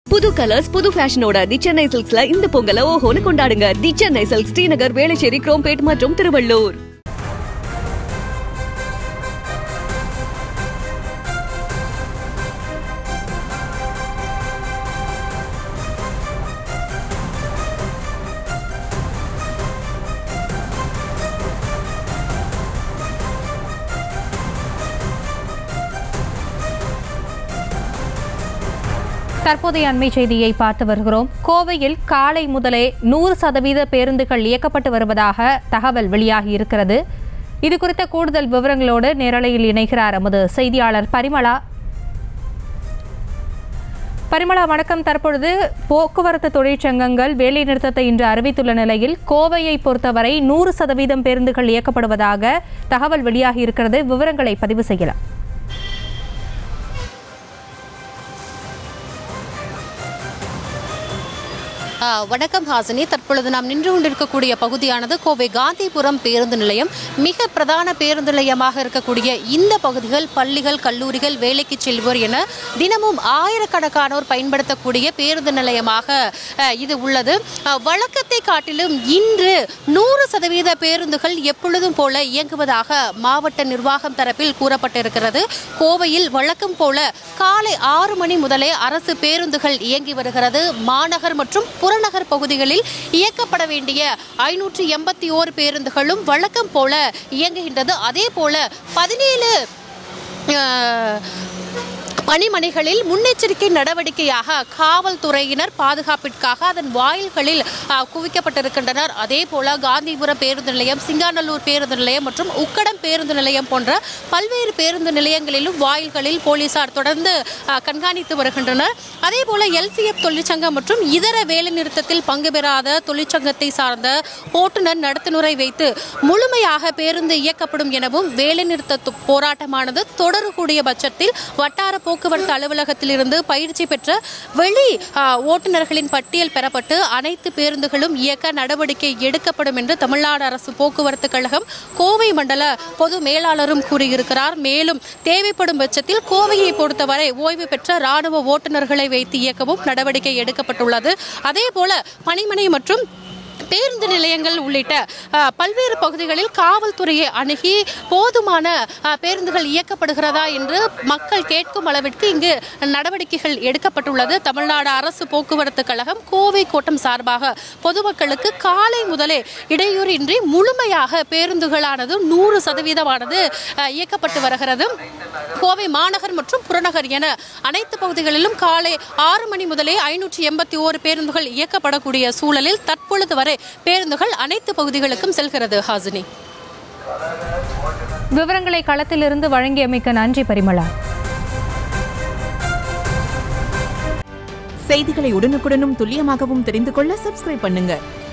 புது கலர்ஸ் புது ஃபேஷனோட தி சென்னை சில்க்ஸ்ல இந்த பொங்கலை ஓஹோன்னு கொண்டாடுங்க தி சென்னை சில்க்ஸ் ஸ்ரீநகர் வேளச்சேரி குரோம்பேட் மற்றும் திருவள்ளூர் தற்போதைய அண்மை செய்தியை பார்த்து வருகிறோம் கோவையில் காலை முதலே நூறு சதவீத பேருந்துகள் இயக்கப்பட்டு வருவதாக தகவல் வெளியாகி இருக்கிறது இது குறித்த கூடுதல் விவரங்களோடு நேரலையில் இணைகிறார் எமது செய்தியாளர் பரிமளா பரிமளா வணக்கம் தற்பொழுது போக்குவரத்து தொழிற்சங்கங்கள் வேலைநிறுத்தத்தை இன்று அறிவித்துள்ள நிலையில் கோவையை பொறுத்தவரை நூறு சதவீதம் பேருந்துகள் இயக்கப்படுவதாக தகவல் வெளியாகி இருக்கிறது விவரங்களை பதிவு செய்யலாம் ஆ, வணக்கம் ஹாசினி தற்பொழுது நாம் நின்று கொண்டிருக்கக்கூடிய பகுதியானது கோவை காந்திபுரம் பேருந்து நிலையம் மிக பிரதான பேருந்து நிலையமாக இருக்கக்கூடிய இந்த பகுதிகள் பள்ளிகள் கல்லூரிகள் வேலைக்கு செல்வோர் என தினமும் ஆயிரக்கணக்கானோர் பயன்படுத்தக்கூடிய பேருந்து நிலையமாக ஆ, இது உள்ளது ஆ, வழக்கத்தை காட்டிலும் இன்று நூறு சதவீத பேருந்துகள் எப்பொழுதும் போல இயங்குவதாக மாவட்ட நிர்வாகம் தரப்பில் கூறப்பட்டிருக்கிறது கோவையில் வழக்கம் போல காலை ஆறு மணி முதலே அரசு பேருந்துகள் இயங்கி வருகிறது மாநகர் மற்றும் புறநகர் பகுதிகளில் இயக்கப்பட வேண்டிய ஐநூற்றி எண்பத்தி ஓரு பேருந்துகளும் வழக்கம் போல இயங்குகின்றது அதே போல பதினேழு பணிமனைகளில் முன்னெச்சரிக்கை நடவடிக்கையாக காவல்துறையினர் பாதுகாப்பிற்காக அதன் வாயில்களில் ஆ, குவிக்கப்பட்டிருக்கின்றனர் அதே போல காந்திபுரம் பேருந்து நிலையம் சிங்காநல்லூர் பேருந்து நிலையம் மற்றும் உக்கடம் பேருந்து நிலையம் போன்ற பல்வேறு பேருந்து நிலையங்களிலும் வாயில்களில் போலீசார் தொடர்ந்து ஆ, கண்காணித்து வருகின்றனர் அதே போல எல்சிஎஃப் தொழிற்சங்கம் மற்றும் இதர வேலைநிறுத்தத்தில் பங்கு பெறாத தொழிற்சங்கத்தை சார்ந்த ஓட்டுநர் நடத்துனரை வைத்து முழுமையாக பேருந்து இயக்கப்படும் எனவும் வேலைநிறுத்த து- போராட்டமானது தொடரக்கூடிய பட்சத்தில் வட்டார போக்குவரத்து அலுவலகத்திலிருந்து பயிற்சி பெற்ற வெளி ஆ, ஓட்டுநர்களின் பட்டியல் பெறப்பட்டு அனைத்து பேருந்துகளும் இயக்க நடவடிக்கை எடுக்கப்படும் என்று தமிழ்நாடு அரசு போக்குவரத்து கழகம் கோவை மண்டல பொது மேலாளரும் கூறியிருக்கிறார் மேலும் தேவைப்படும் பட்சத்தில் கோவையை பொறுத்தவரை ஓய்வு பெற்ற ராணுவ ஓட்டுநர்களை வைத்து இயக்கவும் நடவடிக்கை எடுக்கப்பட்டுள்ளது அதே போல பணிமனை மற்றும் பேருந்து நிலையங்கள் உள்ளிட்ட அ, பல்வேறு பகுதிகளில் காவல்துறையை அணுகி போதுமான அ, பேருந்துகள் இயக்கப்படுகிறதா என்று மக்கள் கேட்கும் அளவிற்கு இங்கு நடவடிக்கைகள் எடுக்கப்பட்டுள்ளது தமிழ்நாடு அரசு போக்குவரத்து கழகம் கோவை கோட்டம் சார்பாக பொதுமக்களுக்கு காலை முதலே இடையூறின்றி முழுமையாக பேருந்துகளானது நூறு சதவீதமானது அ, இயக்கப்பட்டு வருகிறது கோவை மாநகர் மற்றும் புறநகர் என அனைத்து பகுதிகளிலும் காலை ஆறு மணி முதலே ஐநூற்றி எண்பத்தி ஓரு பேருந்துகள் இயக்கப்படக்கூடிய சூழலில் தற்பொழுது வரை பேருந்துகள் அனைத்து பகுதிகளுக்கும் செல்கிறது ஹாசினி விவரங்களை களத்திலிருந்து வழங்கியமைக்க நன்றி பரிமளா செய்திகளை உடனுக்குடனும் துல்லியமாகவும் தெரிந்து கொள்ள சப்ஸ்கிரைப் பண்ணுங்க